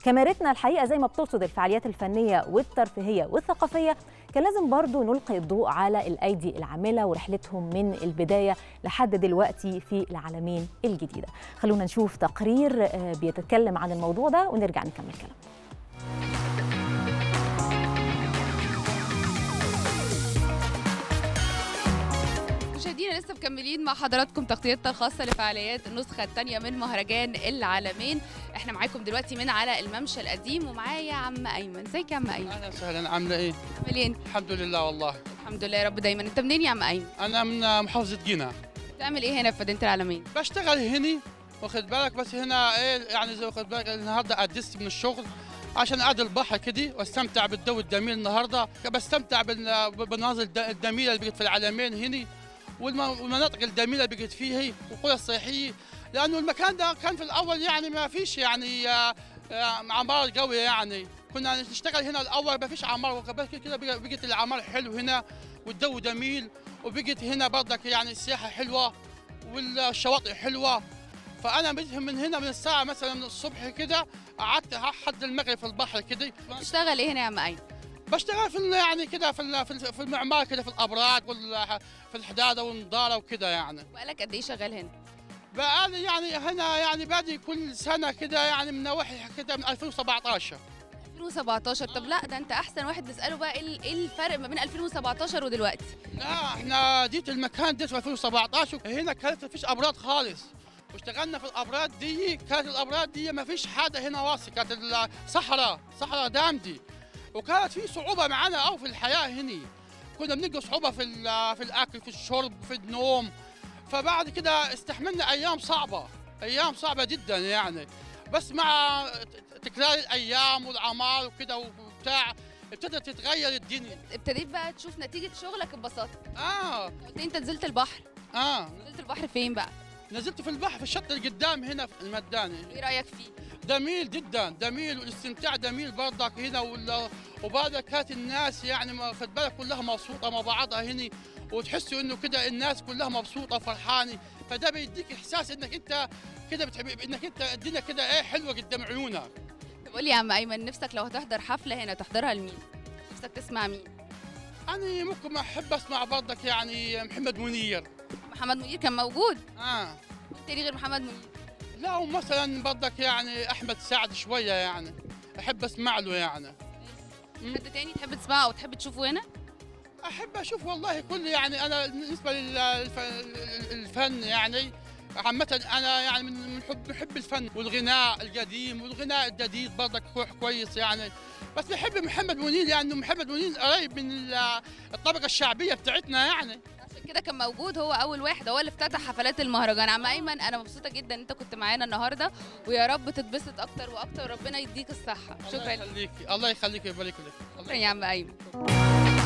كاميرتنا الحقيقه زي ما بترصد الفعاليات الفنيه والترفيهيه والثقافيه كان لازم برضو نلقي الضوء على الايدي العامله ورحلتهم من البدايه لحد دلوقتي في العالمين الجديده خلونا نشوف تقرير بيتكلم عن الموضوع ده ونرجع نكمل كلام مشاهدينا لسه مكملين مع حضراتكم تغطيتنا الخاصه لفعاليات النسخه الثانيه من مهرجان العالمين احنا معاكم دلوقتي من على الممشى القديم ومعايا عم ايمن ازيك يا عم ايمن اهلا وسهلا عامله ايه عاملين الحمد لله والله الحمد لله يا رب دايما انت منين يا عم ايمن انا من محافظه جنة بتعمل ايه هنا في مدينه العالمين بشتغل هنا واخد بالك بس هنا ايه يعني زي واخد بالك النهارده قدست من الشغل عشان اقعد البحر كده واستمتع بالجو الجميل النهارده بستمتع بالمناظر الجميله اللي بقت في العالمين هنا والمناطق الجميله اللي بقت فيه والقرى الصحيه لانه المكان ده كان في الاول يعني ما فيش يعني عمار قوي يعني كنا نشتغل هنا الاول ما فيش عمار كده بقت العمار حلو هنا والجو جميل وبقت هنا برضك يعني السياحه حلوه والشواطئ حلوه فانا من هنا من الساعه مثلا من الصبح كده قعدت لحد المغرب في البحر كده بتشتغل ايه هنا يا عم ايمن بشتغل في يعني كده في في المعمار كده في الابراج في الحداده والنضاره وكده يعني بقالك قد ايه شغال هنا؟ بقالي يعني هنا يعني بادي كل سنه كده يعني من نواحي كده من 2017 2017 طب لا ده انت احسن واحد نساله بقى ايه الفرق ما بين 2017 ودلوقتي؟ لا احنا جيت المكان ده في 2017 هنا كانت مفيش ابراج خالص واشتغلنا في الابراج دي كانت الابراج دي ما فيش حاجه هنا واصل كانت الصحراء صحراء دامدي وكانت في صعوبه معانا او في الحياه هنا كنا بنلقى صعوبه في في الاكل في الشرب في النوم فبعد كده استحملنا ايام صعبه ايام صعبه جدا يعني بس مع تكرار الايام والعمار وكده وبتاع ابتدت تتغير الدنيا ابتديت بقى تشوف نتيجه شغلك ببساطه اه قلت انت نزلت البحر اه نزلت البحر فين بقى نزلت في البحر في الشط اللي قدام هنا في المداني ايه رايك فيه جميل جدا جميل والاستمتاع جميل برضك هنا وبعد كانت الناس يعني خد بالك كلها مبسوطه مع بعضها هنا وتحسوا انه كده الناس كلها مبسوطه وفرحانه فده بيديك احساس انك انت كده بتحب انك انت الدنيا كده ايه حلوه قدام عيونك طب قول لي يا عم ايمن نفسك لو هتحضر حفله هنا تحضرها لمين؟ نفسك تسمع مين؟ انا ممكن احب اسمع برضك يعني محمد منير محمد منير كان موجود اه تاني غير محمد منير لا ومثلا برضك يعني احمد سعد شويه يعني احب اسمع له يعني حد تاني تحب تسمعه او تحب تشوفه هنا؟ احب اشوف والله كل يعني انا بالنسبه للفن يعني عامة أنا يعني من محب محب الفن والغناء القديم والغناء الجديد برضك كويس يعني بس بحب محمد منير يعني محمد منير قريب من الطبقة الشعبية بتاعتنا يعني عشان كده كان موجود هو اول واحد هو اللي افتتح حفلات المهرجان عم ايمن انا مبسوطه جدا ان انت كنت معانا النهارده ويا رب تتبسط اكتر واكتر وربنا يديك الصحه شكرا الله يخليكي الله يخليكي ويبارك لك شكرا يا عم ايمن